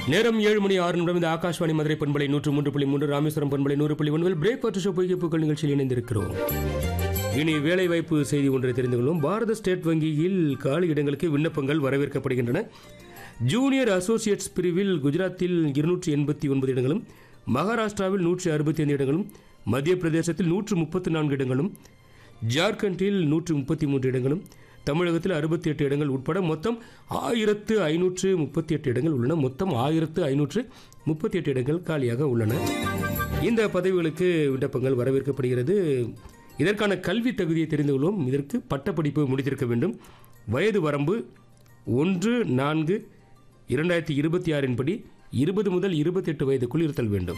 நேரம் ஏழு மணி ஆறு நிமிடம் இந்த ஆகாஷ்வாணி மதுரை பண்பலை நூற்று மூன்று புள்ளி மூன்று ராமேஸ்வரம் பண்பலை நூறு புள்ளி ஒன்பதில் பிரேக் வாட்டர் ஷோ பொய்கைப்புகள் நிகழ்ச்சியில் இணைந்திருக்கிறோம் இனி வேலைவாய்ப்பு செய்தி ஒன்றை தெரிந்து கொள்வோம் பாரத ஸ்டேட் வங்கியில் காலி இடங்களுக்கு விண்ணப்பங்கள் வரவேற்கப்படுகின்றன ஜூனியர் அசோசியேட்ஸ் பிரிவில் குஜராத்தில் இருநூற்றி எண்பத்தி ஒன்பது இடங்களும் மகாராஷ்டிராவில் நூற்றி அறுபத்தி ஐந்து இடங்களும் மத்திய பிரதேசத்தில் நூற்று முப்பத்தி நான்கு இடங்களும் ஜார்க்கண்டில் நூற்று முப்பத்தி மூன்று இடங்களும் தமிழகத்தில் அறுபத்தி எட்டு இடங்கள் உட்பட மொத்தம் ஆயிரத்து ஐநூற்று முப்பத்தி எட்டு இடங்கள் உள்ளன மொத்தம் ஆயிரத்து ஐநூற்று முப்பத்தி எட்டு இடங்கள் காலியாக உள்ளன இந்த பதவிகளுக்கு விண்ணப்பங்கள் வரவேற்கப்படுகிறது இதற்கான கல்வி தகுதியை தெரிந்து கொள்வோம் இதற்கு பட்டப்படிப்பு முடித்திருக்க வேண்டும் வயது வரம்பு ஒன்று நான்கு இரண்டாயிரத்தி இருபத்தி ஆறின் படி இருபது முதல் இருபத்தெட்டு வயதுக்குள் இருத்தல் வேண்டும்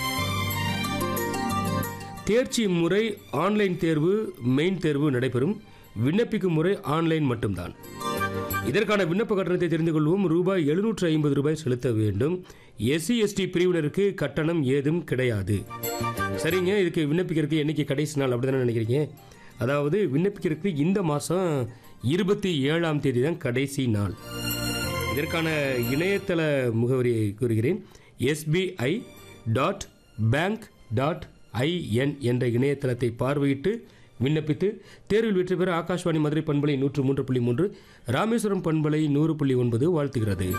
தேர்ச்சி முறை ஆன்லைன் தேர்வு மெயின் தேர்வு நடைபெறும் விண்ணப்பிக்கும் முறை ஆன்லைன் மட்டும்தான் இதற்கான விண்ணப்ப கட்டணத்தை தெரிந்து கொள்வோம் ரூபாய் எழுநூற்று ஐம்பது ரூபாய் செலுத்த வேண்டும் எஸ்சி எஸ்டி பிரிவினருக்கு கட்டணம் ஏதும் கிடையாது சரிங்க இதுக்கு விண்ணப்பிக்கிறதுக்கு என்னைக்கு கடைசி நாள் அப்படி தானே நினைக்கிறீங்க அதாவது விண்ணப்பிக்கிறதுக்கு இந்த மாதம் இருபத்தி ஏழாம் தேதி தான் கடைசி நாள் இதற்கான இணையதள முகவரியை கூறுகிறேன் SBI dot bank dot IN என்ற இணையதளத்தை பார்வையிட்டு விண்ணப்பித்து தேர்வில் வெற்றி பெற ஆகாஷ்வாணி மதுரை பண்பலை நூற்று மூன்று புள்ளி மூன்று ராமேஸ்வரம் பண்பலை நூறு புள்ளி ஒன்பது வாழ்த்துகிறது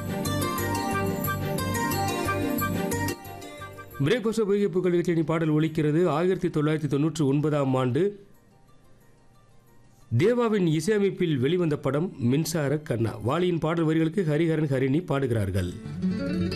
பிரேக்ஃபாஸ்ட் பொய்கைப்புகள் நிகழ்ச்சி பாடல் ஒலிக்கிறது ஆயிரத்தி தொள்ளாயிரத்தி தொண்ணூற்றி ஒன்பதாம் ஆண்டு தேவாவின் இசையமைப்பில் வெளிவந்த படம் மின்சார கண்ணா வாலியின் பாடல் வரிகளுக்கு ஹரிஹரன் ஹரிணி பாடுகிறார்கள்